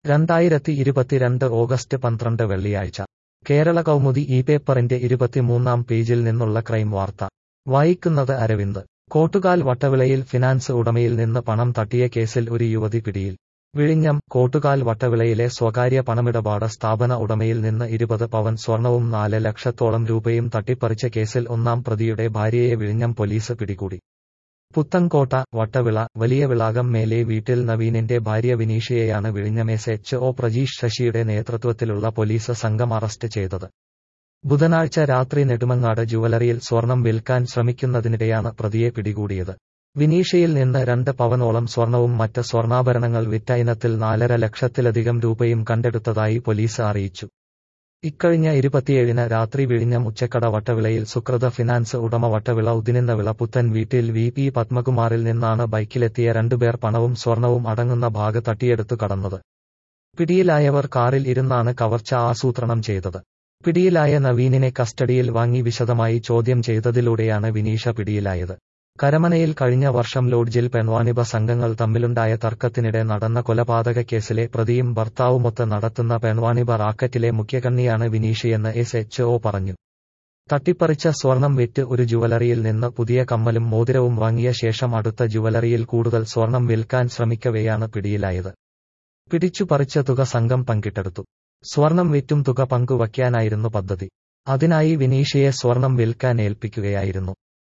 രണ്ടായിരത്തി ഇരുപത്തിരണ്ട് ഓഗസ്റ്റ് പന്ത്രണ്ട് വെള്ളിയാഴ്ച കേരള കൗമുദി ഈ പേപ്പറിന്റെ ഇരുപത്തിമൂന്നാം പേജിൽ നിന്നുള്ള ക്രൈം വാർത്ത വായിക്കുന്നത് അരവിന്ദ് കോട്ടുകാൽ വട്ടവിളയിൽ ഫിനാൻസ് ഉടമയിൽ നിന്ന് പണം തട്ടിയ കേസിൽ ഒരു യുവതി പിടിയിൽ വിഴിഞ്ഞം കോട്ടുകാൽ വട്ടവിളയിലെ സ്വകാര്യ പണമിടപാട് സ്ഥാപന ഉടമയിൽ നിന്ന് ഇരുപത് പവൻ സ്വർണവും നാല് ലക്ഷത്തോളം രൂപയും തട്ടിപ്പറിച്ച കേസിൽ ഒന്നാം പ്രതിയുടെ ഭാര്യയെ വിഴിഞ്ഞം പോലീസ് പിടികൂടി പുത്തൻകോട്ട വട്ടവിള വലിയ വിളാകം മേലെ വീട്ടിൽ നവീനിന്റെ ഭാര്യ വിനീഷയെയാണ് വിഴിഞ്ഞം എസ് എച്ച് ഒ പ്രജീഷ് ശശിയുടെ നേതൃത്വത്തിലുള്ള പോലീസ് സംഘം അറസ്റ്റ് ചെയ്തത് ബുധനാഴ്ച രാത്രി നെടുമങ്ങാട് ജുവലറിയിൽ സ്വർണം വിൽക്കാൻ ശ്രമിക്കുന്നതിനിടെയാണ് പ്രതിയെ പിടികൂടിയത് വിനീഷയിൽ നിന്ന് രണ്ട് പവനോളം സ്വർണവും മറ്റ് സ്വർണ്ണാഭരണങ്ങൾ വിറ്റ ഇനത്തിൽ നാലര ലക്ഷത്തിലധികം രൂപയും കണ്ടെടുത്തതായി പോലീസ് അറിയിച്ചു ഇക്കഴിഞ്ഞ ഇരുപത്തിയേഴിന് രാത്രി വിഴിഞ്ഞം ഉച്ചക്കട വട്ടവിളയിൽ സുകൃത ഫിനാൻസ് ഉടമ വട്ടവിള ഉദിനിന്ന വിള പുത്തൻ വീട്ടിൽ വി പി പത്മകുമാറിൽ നിന്നാണ് ബൈക്കിലെത്തിയ രണ്ടുപേർ പണവും സ്വർണവും അടങ്ങുന്ന ഭാഗ തട്ടിയെടുത്തു കടന്നത് പിടിയിലായവർ കാറിൽ ഇരുന്നാണ് കവർച്ച ആസൂത്രണം ചെയ്തത് പിടിയിലായ നവീനിനെ കസ്റ്റഡിയിൽ വാങ്ങി വിശദമായി ചോദ്യം ചെയ്തതിലൂടെയാണ് വിനീഷ പിടിയിലായത് കരമനയിൽ കഴിഞ്ഞ വർഷം ലോഡ്ജിൽ പെൺവാണിഭ സംഘങ്ങൾ തമ്മിലുണ്ടായ തർക്കത്തിനിടെ നടന്ന കൊലപാതക കേസിലെ പ്രതിയും ഭർത്താവുമൊത്ത് നടത്തുന്ന പെൺവാണിഭ റാക്കറ്റിലെ മുഖ്യകണ്ണിയാണ് വിനീഷയെന്ന് എസ് എച്ച് ഒ പറഞ്ഞു തട്ടിപ്പറിച്ച സ്വർണം വിറ്റ് ഒരു ജുവലറിയിൽ നിന്ന് പുതിയ കമ്മലും മോതിരവും വാങ്ങിയ ശേഷം അടുത്ത ജുവലറിയിൽ കൂടുതൽ സ്വർണം വിൽക്കാൻ ശ്രമിക്കവെയാണ് പിടിയിലായത് പിടിച്ചു പറിച്ച തുക സംഘം പങ്കിട്ടെടുത്തു സ്വർണം വിറ്റും തുക പങ്കുവയ്ക്കാനായിരുന്നു പദ്ധതി അതിനായി വിനീഷയെ സ്വർണം വിൽക്കാൻ ഏൽപ്പിക്കുകയായിരുന്നു